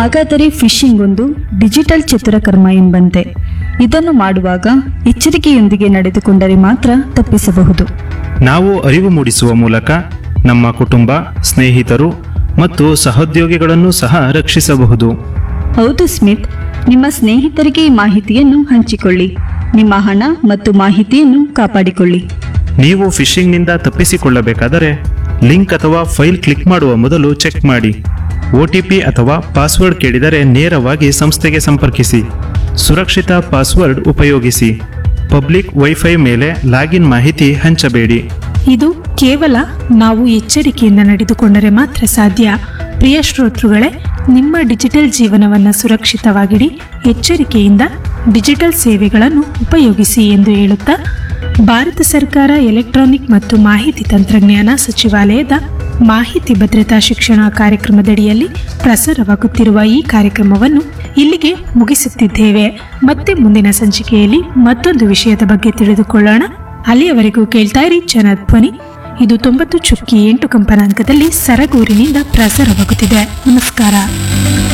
ಹಾಗಾದರೆ ಫಿಶಿಂಗ್ ಒಂದು ಡಿಜಿಟಲ್ ಚಿತ್ರಕರ್ಮ ಎಂಬಂತೆ ಇದನ್ನು ಮಾಡುವಾಗ ಎಚ್ಚರಿಕೆಯೊಂದಿಗೆ ನಡೆದುಕೊಂಡರೆ ಮಾತ್ರ ತಪ್ಪಿಸಬಹುದು ನಾವು ಅರಿವು ಮೂಡಿಸುವ ಮೂಲಕ ನಮ್ಮ ಕುಟುಂಬ ಸ್ನೇಹಿತರು ಮತ್ತು ಸಹೋದ್ಯೋಗಿಗಳನ್ನು ಸಹ ರಕ್ಷಿಸಬಹುದು ಹೌದು ಸ್ಮಿತ್ ನಿಮ್ಮ ಸ್ನೇಹಿತರಿಗೆ ಈ ಮಾಹಿತಿಯನ್ನು ಹಂಚಿಕೊಳ್ಳಿ ನಿಮ್ಮ ಹಣ ಮತ್ತು ಮಾಹಿತಿಯನ್ನು ಕಾಪಾಡಿಕೊಳ್ಳಿ ನೀವು ಫಿಶಿಂಗ್ನಿಂದ ತಪ್ಪಿಸಿಕೊಳ್ಳಬೇಕಾದರೆ ಲಿಂಕ್ ಅಥವಾ ಫೈಲ್ ಕ್ಲಿಕ್ ಮಾಡುವ ಮೊದಲು ಚೆಕ್ ಮಾಡಿ ಒ ಟಿ ಪಿ ಅಥವಾ ಪಾಸ್ವರ್ಡ್ ಕೇಳಿದರೆ ನೇರವಾಗಿ ಸಂಸ್ಥೆಗೆ ಸಂಪರ್ಕಿಸಿ ಸುರಕ್ಷಿತ ಪಾಸ್ವರ್ಡ್ ಉಪಯೋಗಿಸಿ ಪಬ್ಲಿಕ್ ವೈಫೈ ಮೇಲೆ ಲಾಗಿನ್ ಮಾಹಿತಿ ಹಂಚಬೇಡಿ ಇದು ಕೇವಲ ನಾವು ಎಚ್ಚರಿಕೆಯಿಂದ ನಡೆದುಕೊಂಡರೆ ಮಾತ್ರ ಸಾಧ್ಯ ಪ್ರಿಯ ಶ್ರೋತೃಗಳೇ ನಿಮ್ಮ ಡಿಜಿಟಲ್ ಜೀವನವನ್ನು ಸುರಕ್ಷಿತವಾಗಿಡಿ ಎಚ್ಚರಿಕೆಯಿಂದ ಡಿಜಿಟಲ್ ಸೇವೆಗಳನ್ನು ಉಪಯೋಗಿಸಿ ಎಂದು ಹೇಳುತ್ತಾ ಭಾರತ ಸರ್ಕಾರ ಎಲೆಕ್ಟ್ರಾನಿಕ್ ಮತ್ತು ಮಾಹಿತಿ ತಂತ್ರಜ್ಞಾನ ಸಚಿವಾಲಯದ ಮಾಹಿತಿ ಭದ್ರತಾ ಶಿಕ್ಷಣ ಕಾರ್ಯಕ್ರಮದಡಿಯಲ್ಲಿ ಪ್ರಸಾರವಾಗುತ್ತಿರುವ ಈ ಕಾರ್ಯಕ್ರಮವನ್ನು ಇಲ್ಲಿಗೆ ಮುಗಿಸುತ್ತಿದ್ದೇವೆ ಮತ್ತೆ ಮುಂದಿನ ಸಂಚಿಕೆಯಲ್ಲಿ ಮತ್ತೊಂದು ವಿಷಯದ ಬಗ್ಗೆ ತಿಳಿದುಕೊಳ್ಳೋಣ ಅಲ್ಲಿಯವರೆಗೂ ಕೇಳ್ತಾ ಇರಿ ಜನಧ್ವನಿ ಇದು ತೊಂಬತ್ತು ಚುಕ್ಕಿ ಎಂಟು ಕಂಪನಾಂಕದಲ್ಲಿ ಸರಗೂರಿನಿಂದ ಪ್ರಸಾರವಾಗುತ್ತಿದೆ ನಮಸ್ಕಾರ